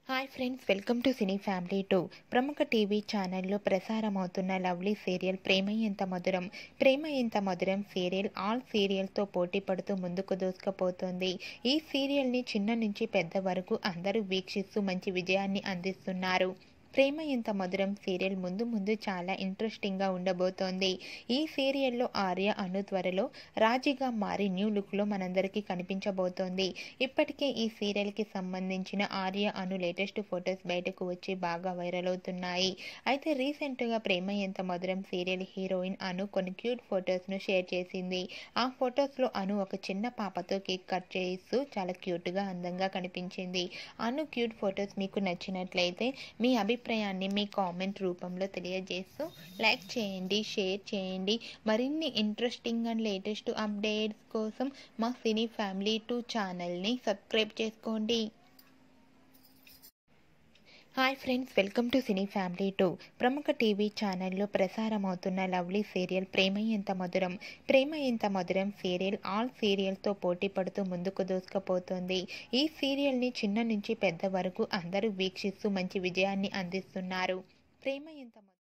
hi friends welcome to cine family two ప్రముఖ TV ఛానల్లో ప్రసారమవుతున్న లవ్లీ సీరియల్ ప్రేమ ఎంత మధురం ప్రేమ ఎంత మధురం సీరియల్ ఆల్ సీరియల్తో పోటీ పడుతూ ముందుకు దూసుకుపోతుంది ఈ సీరియల్ని చిన్న నుంచి పెద్ద వరకు అందరూ వీక్షిస్తూ మంచి విజయాన్ని అందిస్తున్నారు ప్రేమ ఎంత మధురం సీరియల్ ముందు ముందు చాలా ఇంట్రెస్టింగ్గా ఉండబోతోంది ఈ సీరియల్లో ఆర్య అను త్వరలో రాజీగా మారి న్యూ లుక్లో మనందరికీ కనిపించబోతోంది ఇప్పటికే ఈ సీరియల్కి సంబంధించిన ఆర్య అను లేటెస్ట్ ఫొటోస్ బయటకు వచ్చి బాగా వైరల్ అవుతున్నాయి అయితే రీసెంట్గా ప్రేమ ఎంత మధురం సీరియల్ హీరోయిన్ అను కొన్ని క్యూట్ ఫొటోస్ను షేర్ చేసింది ఆ ఫొటోస్లో అను ఒక చిన్న పాపతో కేక్ కట్ చేయిస్తూ చాలా క్యూట్గా అందంగా కనిపించింది అను క్యూట్ ఫొటోస్ మీకు నచ్చినట్లయితే మీ అభిప్రాయాన్ని మీ కామెంట్ రూపంలో తెలియజేస్తూ లైక్ చేయండి షేర్ చేయండి మరిన్ని ఇంట్రెస్టింగ్ అండ్ లేటెస్ట్ అప్డేట్స్ కోసం మా సినీ ఫ్యామిలీ టూ ఛానల్ని సబ్స్క్రైబ్ చేసుకోండి hi friends welcome to cine family two ప్రముఖ టీవీ ఛానల్లో ప్రసారమవుతున్న లవ్లీ సీరియల్ ప్రేమ ఎంత మధురం ప్రేమ ఎంత మధురం సీరియల్ ఆల్ సీరియల్తో పోటీ పడుతూ ముందుకు దూసుకుపోతుంది ఈ సీరియల్ని చిన్న నుంచి పెద్ద వరకు అందరూ వీక్షిస్తూ మంచి విజయాన్ని అందిస్తున్నారు ప్రేమ ఎంత